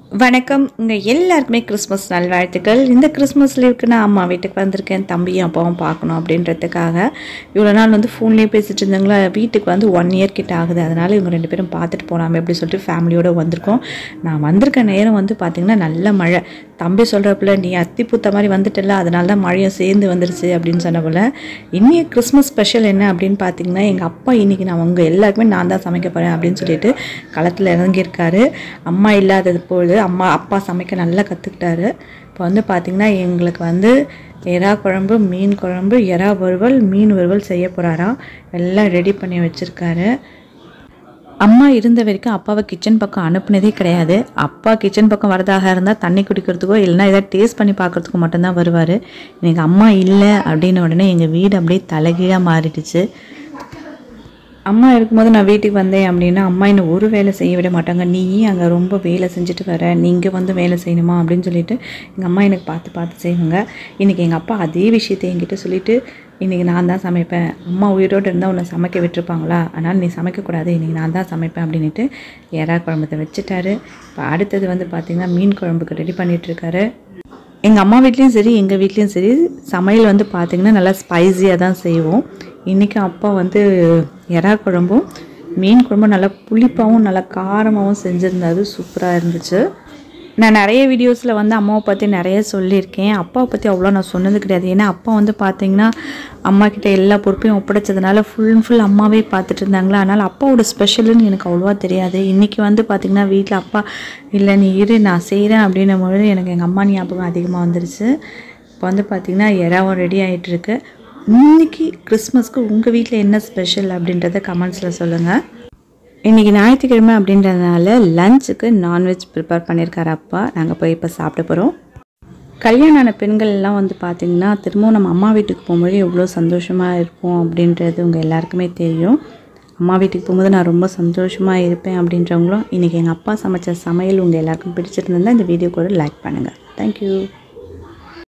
வணக்கம் உங்கள் எல்லாருக்குமே கிறிஸ்மஸ் நல்வாழ்த்துக்கள் இந்த கிறிஸ்மஸ் லீவுக்கு நான் அம்மா வீட்டுக்கு வந்திருக்கேன் தம்பியும் அப்பாவும் பார்க்கணும் அப்படின்றதுக்காக இவ்வளோ நாள் வந்து ஃபோன்லேயே பேசிட்டு இருந்தாங்களா வீட்டுக்கு வந்து ஒன் இயர் கிட்ட ஆகுது அதனால் இவங்க ரெண்டு பேரும் பார்த்துட்டு போகலாமே அப்படி சொல்லிட்டு ஃபேமிலியோடு வந்திருக்கோம் நான் வந்திருக்க நேரம் வந்து பார்த்திங்கன்னா நல்ல மழை தம்பி சொல்கிறப்பில் நீ அத்தி பூத்த மாதிரி வந்துட்டல அதனால தான் மழையும் சேர்ந்து வந்துருச்சு அப்படின்னு சொன்ன போல் இன்னைய கிறிஸ்மஸ் ஸ்பெஷல் என்ன அப்படின்னு பார்த்தீங்கன்னா எங்கள் அப்பா இன்றைக்கி நான் உங்கள் எல்லாருக்குமே நான் தான் சமைக்க போகிறேன் அப்படின்னு சொல்லிட்டு களத்தில் இறங்கியிருக்காரு அம்மா இல்லாதது பொழுது அம்மா அப்பா சமைக்க நல்லா கற்றுக்கிட்டாரு இப்போ வந்து பார்த்திங்கன்னா எங்களுக்கு வந்து எறா குழம்பு மீன் குழம்பு எறா வறுவல் மீன் வறுவல் செய்ய போகிறாராம் எல்லாம் ரெடி பண்ணி வச்சுருக்காரு அம்மா இருந்த வரைக்கும் அப்பாவை கிச்சன் பக்கம் அனுப்புனதே கிடையாது அப்பா கிச்சன் பக்கம் வரதாக இருந்தால் தண்ணி குடிக்கிறதுக்கோ இல்லைன்னா ஏதாவது டேஸ்ட் பண்ணி பார்க்கறதுக்கோ மட்டும்தான் வருவார் எனக்கு அம்மா இல்லை அப்படின்ன உடனே எங்கள் வீடு அப்படியே தலைகீழாக மாறிடுச்சு அம்மா இருக்கும்போது நான் வீட்டுக்கு வந்தேன் அப்படின்னா அம்மா என்னை ஒரு வேலை செய்ய விட மாட்டாங்க நீ அங்கே ரொம்ப வேலை செஞ்சுட்டு வர நீங்கள் வந்து வேலை செய்யணுமா அப்படின்னு சொல்லிட்டு எங்கள் அம்மா எனக்கு பார்த்து பார்த்து செய்வாங்க இன்றைக்கி எங்கள் அப்பா அதே விஷயத்தை என்கிட்ட சொல்லிவிட்டு இன்றைக்கி நான் தான் சமைப்பேன் அம்மா உயிரோடு இருந்தால் உன்னை சமைக்க விட்டுருப்பாங்களா அதனால் நீ சமைக்கக்கூடாது இன்றைக்கி நான் தான் சமைப்பேன் அப்படின்ட்டு எறா குழம்புத்தை வச்சுட்டாரு இப்போ அடுத்தது வந்து பார்த்திங்கன்னா மீன் குழம்புக்கு ரெடி பண்ணிகிட்ருக்காரு எங்கள் அம்மா வீட்லேயும் சரி எங்கள் வீட்லேயும் சரி சமையல் வந்து பார்த்திங்கன்னா நல்லா ஸ்பைஸியாக தான் செய்வோம் இன்றைக்கி அப்பா வந்து எறா குழம்பும் மீன் குழம்பும் நல்லா புளிப்பாகவும் நல்லா காரமாகவும் செஞ்சுருந்தாரு சூப்பராக இருந்துச்சு நான் நிறைய வீடியோஸில் வந்து அம்மாவை பற்றி நிறைய சொல்லியிருக்கேன் அப்பாவை பற்றி அவ்வளோ நான் சொன்னது கிடையாது ஏன்னா அப்பா வந்து பார்த்தீங்கன்னா அம்மா கிட்ட எல்லா பொறுப்பையும் ஒப்படைச்சதுனால ஃபுல் அண்ட் ஃபுல் அம்மாவே பார்த்துட்டு இருந்தாங்களா அதனால் அப்பாவோட ஸ்பெஷல்னு எனக்கு அவ்வளோவா தெரியாது இன்றைக்கி வந்து பார்த்திங்கன்னா வீட்டில் அப்பா இல்லை நீ இரு நான் செய்கிறேன் அப்படின்னும் பொழுது எனக்கு எங்கள் அம்மா ஞாபகம் அதிகமாக வந்துருச்சு இப்போ வந்து பார்த்திங்கன்னா எறாவும் ரெடி ஆகிட்டு இருக்கு இன்னைக்கு கிறிஸ்மஸ்க்கு உங்கள் வீட்டில் என்ன ஸ்பெஷல் அப்படின்றத கமெண்ட்ஸில் சொல்லுங்கள் இன்றைக்கி ஞாயிற்றுக்கிழமை அப்படின்றதுனால லஞ்சுக்கு நான்வெஜ் ப்ரிப்பேர் பண்ணியிருக்காரு அப்பா நாங்கள் போய் இப்போ சாப்பிட போகிறோம் கல்யாணம் ஆன பெண்கள் எல்லாம் வந்து பார்த்திங்கன்னா திரும்பவும் நம்ம அம்மா வீட்டுக்கு போகும்போது எவ்வளோ சந்தோஷமாக இருப்போம் அப்படின்றது உங்கள் எல்லாருக்குமே தெரியும் அம்மா வீட்டுக்கு போகும்போது நான் ரொம்ப சந்தோஷமாக இருப்பேன் அப்படின்றவங்களும் இன்றைக்கி எங்கள் அப்பா சமைச்ச சமையல் உங்கள் எல்லாருக்கும் பிடிச்சிருந்தா இந்த வீடியோ கூட லைக் பண்ணுங்கள் தேங்க்யூ